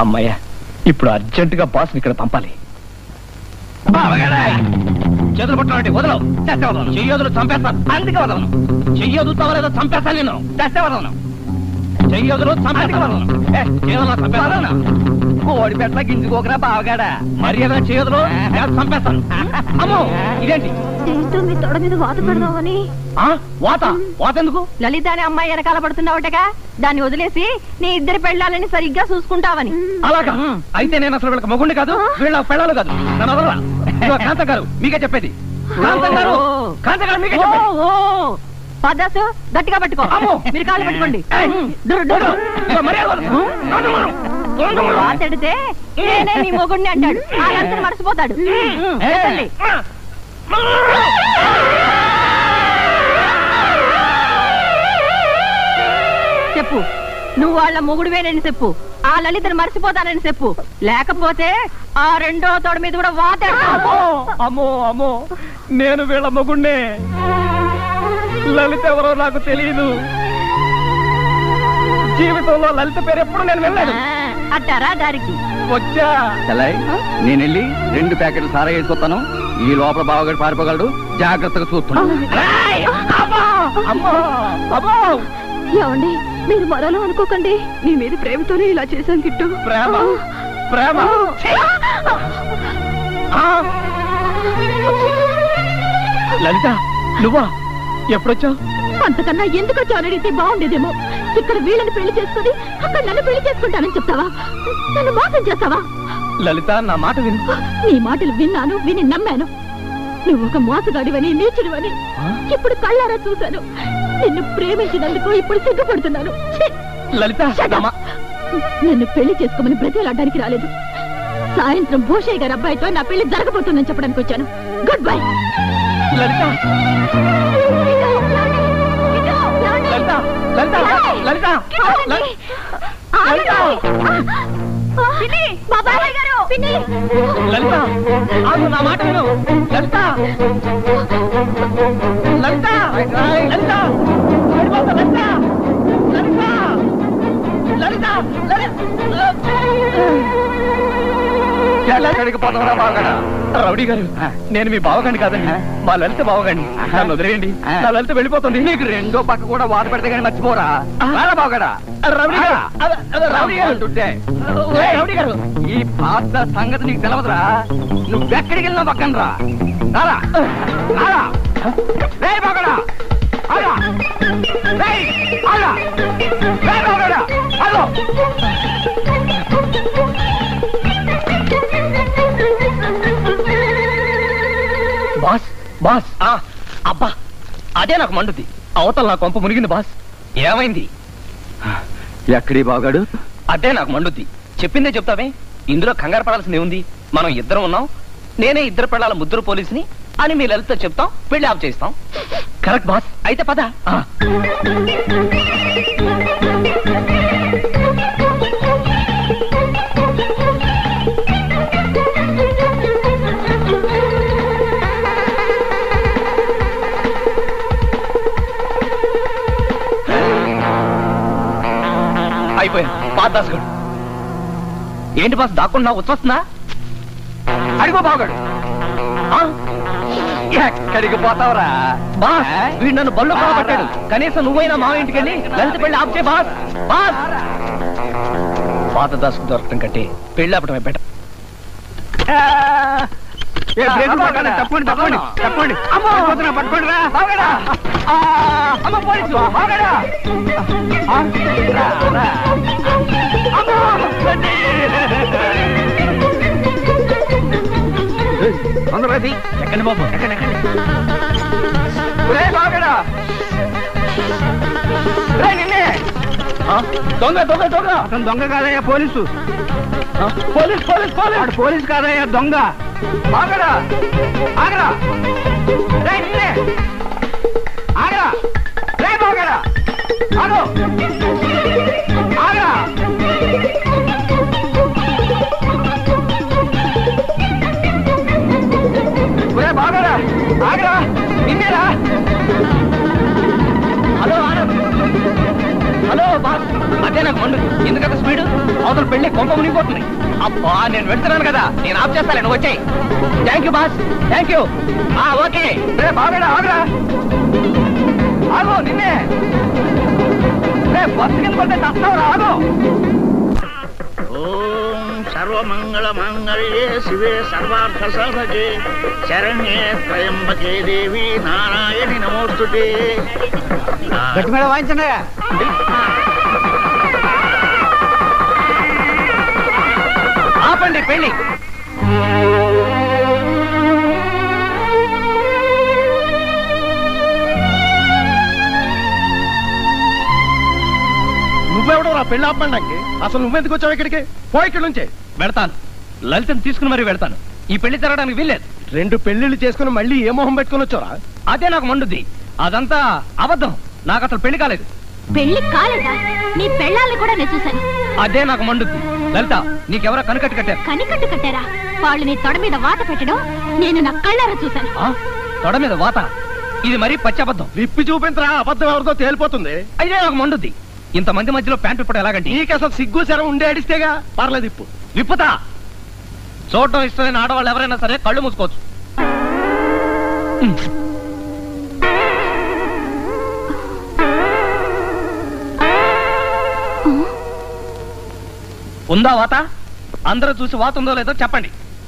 అమ్మయ్య ఇప్పుడు అర్జెంటుగా బాస్ ఇక్కడ పంపాలి చేతులు పట్టుకోండి వదలవు చస్తే వదలను చెయ్యొదులు చంపేస్తాను అందుకే వదలను చెయ్యొదులుతావో లేదో చంపేస్తాను నేను చస్తే వదలను చెయ్యొదులు చంపేస్తాను వదలను ఏ, చేయొదులు చంపేస్తాను కోడి పెట్ట గింజుకోకరా బావగాడా మర్యాద చేయదులు చంపేస్తాను అమ్మో ఇదేంటి ఏంటో మీ తొడ మీద వాత పెడదామని ఆ వాత వాత ఎందుకు లలిత అనే అమ్మాయి వెనకాల పడుతున్నావటగా దాన్ని వదిలేసి నీ ఇద్దరి పెళ్ళాలని సరిగ్గా చూసుకుంటావని అలాగా అయితే నేను అసలు వీళ్ళకి మొగుండి కాదు వీళ్ళ పెళ్ళాలు కాదు నన్ను వదలరా ఇదిగో కాంతం గారు మీకే చెప్పేది కాంతం గారు కాంతం గారు మీకే చెప్పేది ఓ, ఓ. పద్దాసు గట్టిగా పట్టుకో అమ్మో. మీరు కాళ్ళు పట్టుకోండి ఏయ్. డురు, డురు. ఇదిగో మర్యాద వదలు. కాంతం గారు, కాంతం గారు. వాతెడితే నేనే నీ మొగుడిని అంటాడు ఆ లంచం మర్చిపోతాడు చెప్పండి. చెప్పు నువ్వు వాళ్ళ మొగుడువేనని చెప్పు ఆ లలితను మర్చిపోతానని చెప్పు లేకపోతే ఆ రెండో తోడ మీద కూడా వాతేస్తావు అమ్మో అమ్మో నేను వీళ్ళ మొగుణ్ణే లలిత ఎవరో నాకు తెలియదు జీవితంలో లలిత పేరు ఎప్పుడు నేను వెళ్ళాను అట్టారా దారికి వచ్చా నేను వెళ్ళి రెండు ప్యాకెట్లు సారా వేసుకొస్తాను ఈ లోపల బావగాడు పారిపోగలడు జాగ్రత్తగా చూస్తున్నాను ఏమండి మీరు మరలో అనుకోకండి మీ మీద ప్రేమతోనే ఇలా చేశాను కిట్టు ప్రేమ ప్రేమ ఆ! లలిత నువ్వా ఎప్పుడొచ్చావు అంతకన్నా ఎందుకు వచ్చావు అడిగితే బాగుండేదేమో ఇక్కడ వీళ్ళని పెళ్లి చేసుకుని అక్కడ నన్ను పెళ్లి చేసుకుంటానని చెప్తావా నన్ను మోసం చేస్తావా లలిత నా మాట విను నీ మాటలు విన్నాను విని నమ్మాను నువ్వు ఒక మోసగాడివని నీచుడివని ఇప్పుడు కళ్ళారా చూశాను నిన్ను ప్రేమించినందుకు ఇప్పుడు సిగ్గుపడుతున్నాను ఛీ! లలిత నా మా- నన్ను పెళ్లి చేసుకోమని బ్రతిలాడడానికి రాలేదు సాయంత్రం భూషయ్య గారి అబ్బాయితో నా పెళ్లి జరగబోతుందని చెప్పడానికి వచ్చాను గుడ్ బై లలిత లలిత లలిత లలిత లలిత లలిత ఆగు నా మాట విను లలిత లలిత లలిత పడిపోతా, లలిత లలిత లలిత ఎక్కడికి పోతావరా బావగాడా రౌడీ గారు నేను మీ బావగాండి కాదండి మా లలిత బావగాండి నన్ను వదిలేయండి నా లలిత వెళ్ళిపోతుంది నీకు రెండో పక్క కూడా వాత పెడితే కానీ మర్చిపోరా బావగాడా రౌడీ గారు అదే, అదే, రౌడీ గారు ఏ, రౌడీ గారు ఈ పాత సంగతి నీకు తెలవదురా నువ్వెక్కడికి వెళ్ళినా పక్కన రా రారా రారా రే బావగాడా ఆగా రేయ్, ఆగా రే బావగాడా ఆగో బాస్ బాస్ ఆ, అబ్బా అదే నాకు మండుద్ది అవతల నా కొంప మునిగింది బాస్ ఏమైంది ఎక్కడి బాగాడు అదే నాకు మండుద్ది చెప్పిందే చెప్తావే ఇందులో కంగారు పడాల్సింది ఉంది మనం ఇద్దరం ఉన్నాం నేనే ఇద్దరు పెళ్ళాల ముద్దురు పోలీసుని అని మీ లలిత చెప్తాం పెళ్లి ఆఫ్ చేస్తాం కరెక్ట్ బాస్ అయితే పద ఆ. అయిపోయా బాస్ దాస్ గారు ఏంటి బాస్ దాక్కుండా వచ్చొస్తుందా అడిగో బాగాడు ఎక్కడికి పోతావురా బాస్ వీడు నన్ను బళ్ళు పట్టాడు కనీసం నువ్వైనా మా ఇంటికి వెళ్ళి లలిత పెళ్లి ఆప్ చేయి బాస్ బాస్ పాత దాసుకు దొరకటం కంటే పెళ్లి ఆపటమే బెటర్ తప్పండి తప్పండి తప్పండి పట్టుకోండి రా అమ్మ పోలీసు బాగాడా ఎక్కండి బాబు ఎక్కండి ఎక్కండి రే బాగడా రే నిన్నే ఆ, దొంగ దొంగ దొంగ అతను దొంగ కాదయ్యా పోలీసు ఆ, పోలీస్ పోలీస్ పోలీస్ వాడు పోలీసు కాదయ్యా దొంగ ఆగరా ఆగరా రే నిన్నే ఆగరా రే బాగరా ఆగో ఆగరా ఒరే బాగరా ఆగరా నిన్నేరా హలో ఆనంద్ హలో బాస్ అదే నాకు మండు ఎందుకంత స్పీడ్ అవతల పెళ్లి కొంప మునిగిపోతుంది అబ్బా నేను వెళ్తున్నాను కదా నేను ఆఫ్ చేస్తాను నువ్వు వచ్చాయి thank you boss thank you ఆ ఓకే రే బాగా ఆగరా ఆగో నిన్నే రే బస్సు కింద పడితే చస్తావురా ఆగో ఓం సర్వమంగళ మంగళ్యే శివే సర్వార్థ సాధకే శరణ్యే త్రయంబకే దేవి నారాయణి నమోస్తుతే గట్టి మీద వాయించండి ఆపండి పెళ్లి నువ్వెవడో రా పెళ్లి ఆపడానికి అసలు నువ్వెందుకు వచ్చావు ఇక్కడికి పో ఇక్కడి నుంచే వెళ్తాను లలితను తీసుకుని మరీ వెళ్తాను ఈ పెళ్లి జరగడానికి వీల్లేదు రెండు పెళ్లిళ్ళు చేసుకుని మళ్ళీ ఏ మొహం పెట్టుకుని వచ్చారా అదే నాకు మండుద్ది అదంతా అబద్ధం నాకు అసలు పెళ్లి కాలేదు పెళ్లి కాలేదా నీ పెళ్ళాలని కూడా నేను చూశాను అదే నాకు మండుద్ది లలిత నీకెవరో కనికట్టు కట్టారు కనికట్టు కట్టారా వాళ్ళు నీ తొడ మీద వాత పెట్టడం నేను నా కళ్ళారా చూశాను ఆ? తొడ మీద వాత ఇది మరీ పచ్చబద్ధం విప్పి చూపించరా అబద్ధం ఎవరితో తేలిపోతుంది అయితే నాకు మండుద్ది ఇంతమంది మధ్యలో ప్యాంట్ ఇప్పుడు ఎలాగండి నీకు అసలు సిగ్గు శరం ఉండే అడిస్తేగా పర్లేదు ఇప్పు విప్పుతా చూడటం ఇష్టమైన ఆడవాళ్ళు ఎవరైనా సరే కళ్ళు మూసుకోవచ్చు ఉమ్. ఉందా వాత అందరూ చూసి వాత ఉందో లేదో చెప్పండి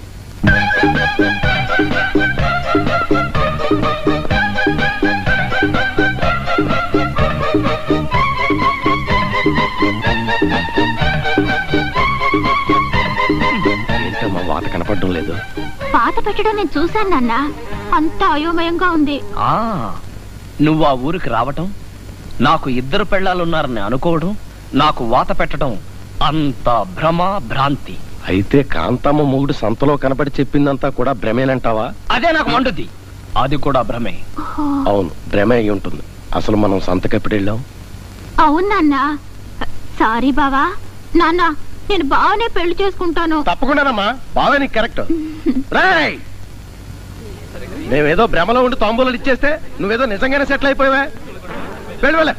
ఏంటమ్మా వాత కనపడడం లేదు వాత పెట్టడం నేను చూశాను నాన్న అంత అయోమయంగా ఉంది ఆ నువ్వు ఆ ఊరికి రావటం నాకు ఇద్దరు పెళ్ళాలున్నారని అనుకోవడం నాకు వాత పెట్టడం అంత భ్రమ భ్రాంతి అయితే కాంతమ్మ మొగుడు సంతలో కనపడి చెప్పిందంతా కూడా భ్రమేనంటావా అదే నాకు మండుద్ది అది కూడా భ్రమే ఓహో, అవును భ్రమే అయి ఉంటుంది అసలు మనం సంతకెప్పుడు వెళ్ళాం అవును నాన్న సారీ బావా నాన్న నేను బావనే పెళ్లి చేసుకుంటాను తప్పకుండానమ్మా బావే నీకు కరెక్ట్ రాయ్ మేమేదో భ్రమలో ఉండి తాంబూలాలు ఇచ్చేస్తే నువ్వేదో నిజంగానే సెటిల్ అయిపోయావా వెళ్ళి వెళ్ళ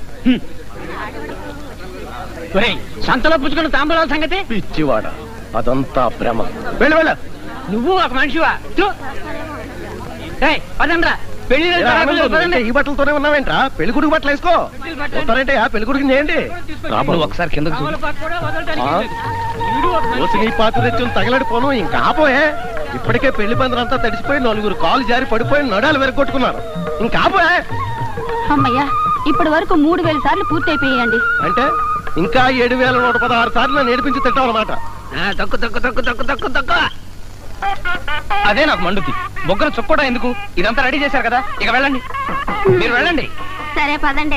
సంతలో పుచ్చుకున్న తాంబూలాల సంగతి పిచ్చివాడ అదంతా భ్రమ వెళ్ళి వెళ్ళ నువ్వు ఒక మనిషివా చూ. ఏయ్, పదండ్రా పెళ్లి ఏరా ఆనందం, నువ్వు ఇంకా ఈ బట్టలతోనే ఉన్నావేంట్రా పెళ్లి కొడుకు బట్టలు వేసుకో వస్తారంటే ఆ పెళ్లి కొడుకుని చేయండి నువ్వు ఒకసారి కిందకు చూడు ఆ? ఓసి నీ పాత తెచ్చుని తగలడిపోను ఇంకా ఆపోయే ఇప్పటికే పెళ్లి పందిరంతా తడిసిపోయి నలుగురు కాలు జారి పడిపోయి నడాలు వెరగొట్టుకున్నారు ఇంకా ఆపోయే అమ్మయ్యా ఇప్పటి వరకు మూడు వేల సార్లు పూర్తయిపోయాయండి అంటే ఇంకా ఏడు వేల నూట పదహారు సార్లు నన్ను ఏడిపించి తిట్టాలన్నమాట తక్కు తక్కు తక్కు తక్కు తక్కు తక్కు అదే నాకు మండుద్ది బొగ్గన చుక్కోడా ఎందుకు ఇదంతా రెడీ చేశారు కదా ఇక వెళ్ళండి మీరు వెళ్ళండి సరే పదండి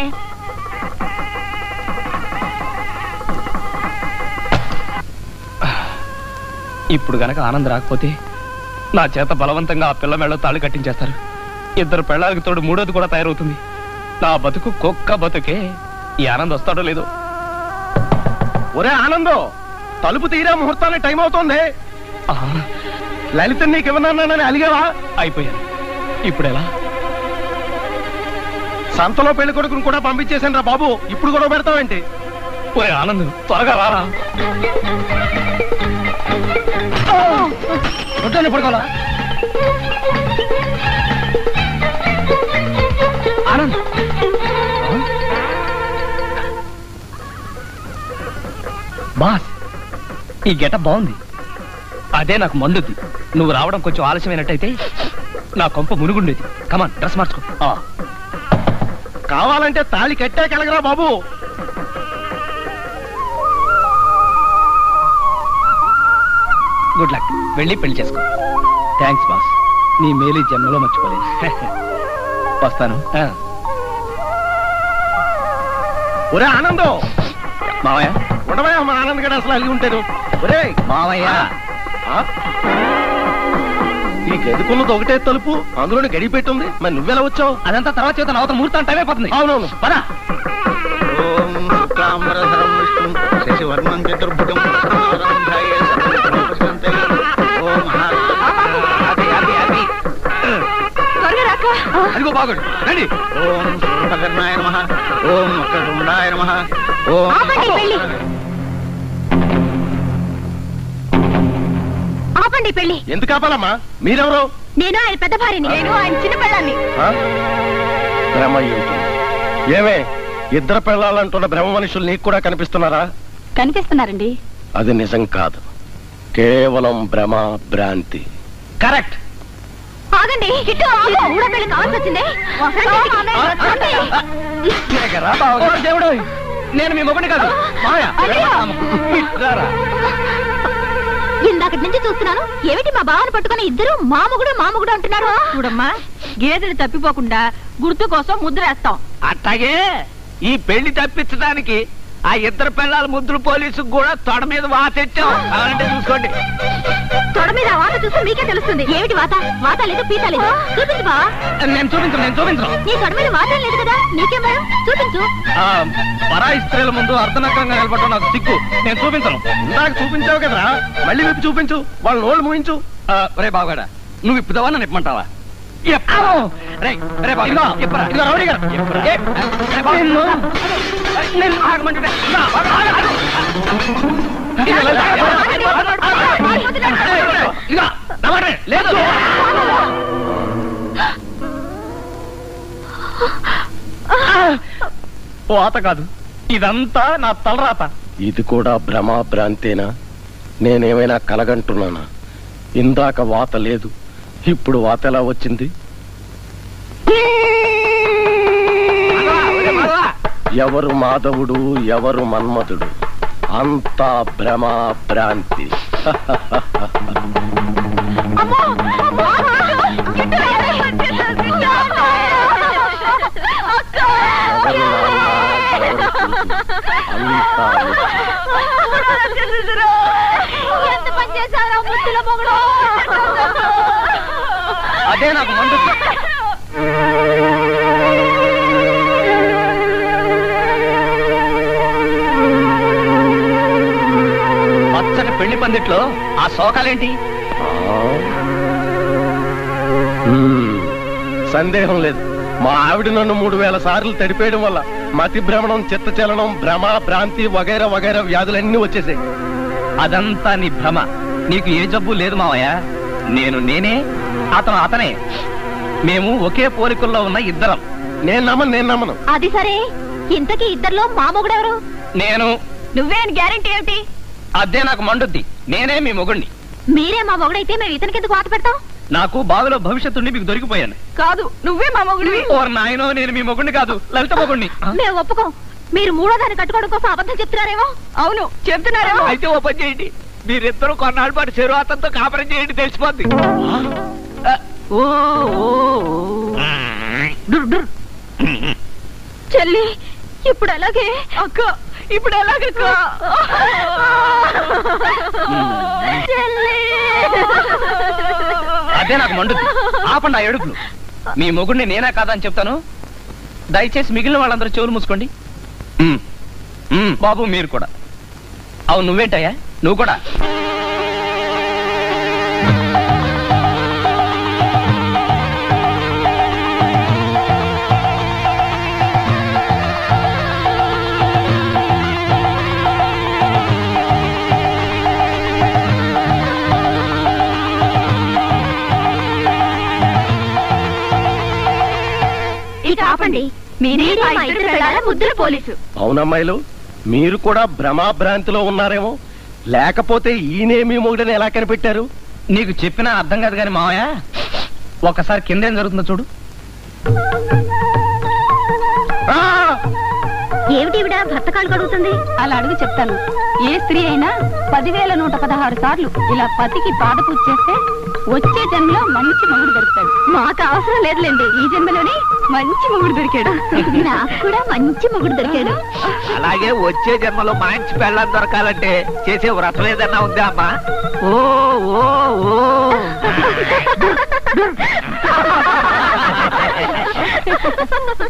ఇప్పుడు గనక ఆనంద్ రాకపోతే నా చేత బలవంతంగా ఆ పిల్ల మెళ్ళ తాళి కట్టించేస్తారు ఇద్దరు పెళ్ళాలకు తోడు మూడోది కూడా తయారవుతుంది నా బతుకు కుక్క బతుకే ఈ ఆనంద్ వస్తాడో లేదో ఒరే ఆనందం తలుపు తీరా ముహూర్తానికి టైం అవుతోంది ఆ, లలిత నీకు ఇవ్వనన్నానని అలిగావా అయిపోయాను ఇప్పుడు ఎలా సంతలో పెళ్లి కొడుకుని కూడా పంపించేశాను రా బాబు ఇప్పుడు కూడా పెడతావేంటి ఒరే ఆనంద్ త్వరగా రారా కొట్టాను పడుకోవాలా ఆనంద్ బాస్ ఈ గెటప్ బాగుంది అదే నాకు మండుద్ది నువ్వు రావడం కొంచెం ఆలస్యమైనట్టయితే నా కొంప మునుగుండేది కమాన్ డ్రెస్ మార్చుకో ఆ. కావాలంటే తాళి కట్టే కలగరా బాబు గుడ్ లక్ వెళ్ళి పెళ్లి చేసుకో థ్యాంక్స్ బాస్ నీ మేలు ఈ జన్మలో మర్చిపోలేదు వస్తాను ఆ, ఒరే ఆనందం మావయ్య ఉండవా మా ఆనంద్ గడ అసలు అలిగి ఉంటాను ఒరే మావయ్య ఆ? ఈ గదికున్నది ఒకటే తలుపు అందులోనే గడి పెట్టుంది మరి నువ్వెలా వచ్చావు అదంతా తర్వాత చేత అవతల ముహూర్తం టైం అయిపోతుంది అవునవును పదా ఓం శుక్లాంబరధరం విష్ణుం శశివర్ణం చతుర్భుజం ప్రసన్నావదనం ధ్యాయే సర్వసంపదాం. ఓం మహా త్వరగా రాక అదిగో బాగుండు రండి ఓం సూర్యకర్ణాయ నమ ఓం వక్రతుండాయ నమ ఓం ఆపండి పెళ్లి ఆపండి పెళ్లి ఎందుకు ఆపాలమ్మా మీరెవరు నేను ఆయన పెద్ద భార్యని నేను ఆయన చిన్న పెళ్ళాన్ని ఆ? భ్రమ అయి ఉంటుంది. ఏమే ఇద్దరు పిల్లలంటున్న భ్రమ మనుషులు నీకు కూడా కనిపిస్తున్నారా కనిపిస్తున్నారండి అది నిజం కాదు కేవలం భ్రమ భ్రాంతి కరెక్ట్ ఆగండి ఇటు ఆగు. మూడో పెళ్లి కావాల్సి వచ్చింది రండి. దేవుడు నేను మీ మొగుడిని కాదు మాయా అయ్యో. రారా ఇందాకటి నుంచి చూస్తున్నాను ఏమిటి మా బావని పట్టుకుని ఇద్దరు మామగుడు మామగుడు అంటున్నారు చూడమ్మా గేదెలు తప్పిపోకుండా గుర్తు కోసం ముద్ర వేస్తాం అట్లాగే ఈ పెళ్లి తప్పించడానికి ఆ ఇద్దరు పిల్లల ముద్దులు పోలీసు కూడా తొడ మీద వాతెచ్చాం కావాలంటే చూసుకోండి తొడ మీద ఆ వాత చూస్తే మీకే తెలుస్తుంది ఏమిటి వాత వాత లేదు పీత లేదు చూపించు బా నేను చూపించను నేను చూపించను నీ తొడ మీద వాత లేదు కదా నీకేం భయం చూపించు ఆ, పరాయి స్త్రీల ముందు అర్ధనగ్నంగా నిలబడటం నాకు సిగ్గు నేను చూపించను ఇందాక చూపించావు కదరా మళ్ళీ విప్పి చూపించు వాళ్ళ నోళ్ళు ముగించు ఆ, రే బావగాడా నువ్వు ఇప్పుదావా నన్ను ఇప్పమంటావా ఎప్పుడు? రేయ్, రే బావ, ఇదిగో, ఇదిగో రౌడీ గారు. ఏ, రే బావ, నిన్ను, నిన్ను ఆగమంటుంటే, ఇదిగో, ఆగు, ఆగు, ఆగు. ఇదిగో, లేదు, ఇదిగో, నా మాట విను. లేదు పోత కాదు ఇదంతా నా తలరాత ఇది కూడా భ్రమ భ్రాంతేనా నేనేమైనా కలగంటున్నానా ఇందాక వాత లేదు ఇప్పుడు వాత ఎలా వచ్చింది ఎవరు మాధవుడు ఎవరు మన్మధుడు అంతా భ్రమ భ్రాంతి ఎవరు నాన్న, ఎవరు కూతురు, అంతా ఎంత పని చేశారా ముద్దుల మొగుడు అదే నాకు మండు పచ్చని పెళ్లి పందిట్లో ఆ శోకాలేంటి ఆ? మ్మ్. సందేహం లేదు మా ఆవిడ నన్ను మూడు వేల సార్లు తడిపేయడం వల్ల మతి భ్రమణం చిత్తచలనం భ్రమ భ్రాంతి వగైరా వగైరా వ్యాధులన్నీ వచ్చేసాయి అదంతా నీ భ్రమ నీకు ఏ జబ్బు లేదు మావయ్య నేను నేనే అతను అతనే మేము ఒకే పోలికల్లో ఉన్న ఇద్దరం నేను నమ్మను నేను నమ్మను అది సరే ఇంతకీ ఇద్దరిలో మా మొగుడెవరు నేను నువ్వే గ్యారంటీ ఏమిటి అదే నాకు మండుద్ది నేనే మీ మొగుణ్ణి మీరే మా మొగుడైతే మేము ఇతనికి ఎందుకు వాత పెడతాం నాకు బావిలో భవిష్యత్తుండి మీకు దొరికిపోయాను కాదు నువ్వే మా మొగుడివి ఓర్ నాయనో నేను మీ మొగుణ్ణి కాదు లలిత మొగుణ్ణి మేము ఒప్పుకోం మీరు మూడో దాన్ని కట్టుకోవడం కోసం అబద్ధం చెప్తున్నారేమో అవును చెప్తున్నారేమో అయితే ఓ పని చేయండి మీరిద్దరూ కొన్నాళ్ళ పాటు చెరువు అతనితో కాపురం చేయండి తెలిసిపోద్ది ఓ ఓ, ఓ. డుర్, డుర్. చెల్లి ఇప్పుడు అలాగే అక్క ఇప్పుడు ఎలాగక్క చెల్లి అదే నాకు మండుద్ది ఆపండి ఆ ఏడుపులు మీ మొగుడిని నేనే కాదని చెప్తాను దయచేసి మిగిలిన వాళ్ళందరూ చెవులు మూసుకోండి ఉమ్, ఉమ్, బాబు మీరు కూడా అవును నువ్వేంటయ్యా నువ్వు కూడా ఇటు ఆపండి మీరే మా ఇద్దరు పిల్లల ముద్దుల పోలీసు అవునమ్మాయిలు మీరు కూడా భ్రమ భ్రాంతిలో ఉన్నారేమో లేకపోతే ఈయనే మీ మొగుడని ఎలా కనిపెట్టారు నీకు చెప్పినా అర్థం కాదు కానీ మావయ్య ఒకసారి కింద ఏం జరుగుతుందో చూడు ఆ! ఏమిటి ఇవిడ భర్త కాలు కడుగుతుంది అలా అడుగు చెప్తాను ఏ స్త్రీ అయినా పదివేల నూట పదహారు సార్లు ఇలా పతికి పాద పూజ చేస్తే వచ్చే జన్మలో మంచి మొగుడు దొరుకుతాడు మాకు అవసరం లేదులేండి ఈ జన్మలోనే మంచి మొగుడు దొరికాడు నాకు కూడా మంచి మొగుడు దొరికాడు అలాగే వచ్చే జన్మలో మంచి పెళ్ళం దొరకాలంటే చేసే వ్రతం ఏదన్నా ఉందా అమ్మా ఓ ఓ ఓ